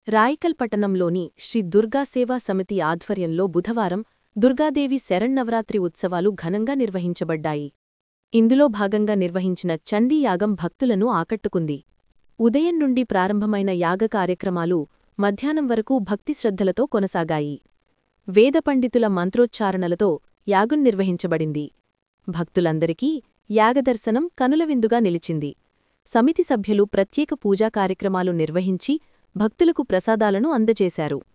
రాయికల్ పట్టణంలోని శ్రీ దుర్గా సేవా సమితి ఆధ్వర్యంలో బుధవారం దుర్గాదేవి శరన్నవరాత్రి ఉత్సవాలు ఘనంగా నిర్వహించబడ్డాయి ఇందులో భాగంగా నిర్వహించిన చండీ యాగం భక్తులను ఆకట్టుకుంది ఉదయం నుండి ప్రారంభమైన యాగ కార్యక్రమాలు మధ్యాహ్నం వరకు భక్తిశ్రద్ధలతో కొనసాగాయి వేద పండితుల మంత్రోచ్చారణలతో యాగం నిర్వహించబడింది భక్తులందరికీ యాగదర్శనం కనులవిందుగా నిలిచింది సమితి సభ్యులు ప్రత్యేక పూజా కార్యక్రమాలు నిర్వహించి భక్తులకు ప్రసాదాలను అందజేశారు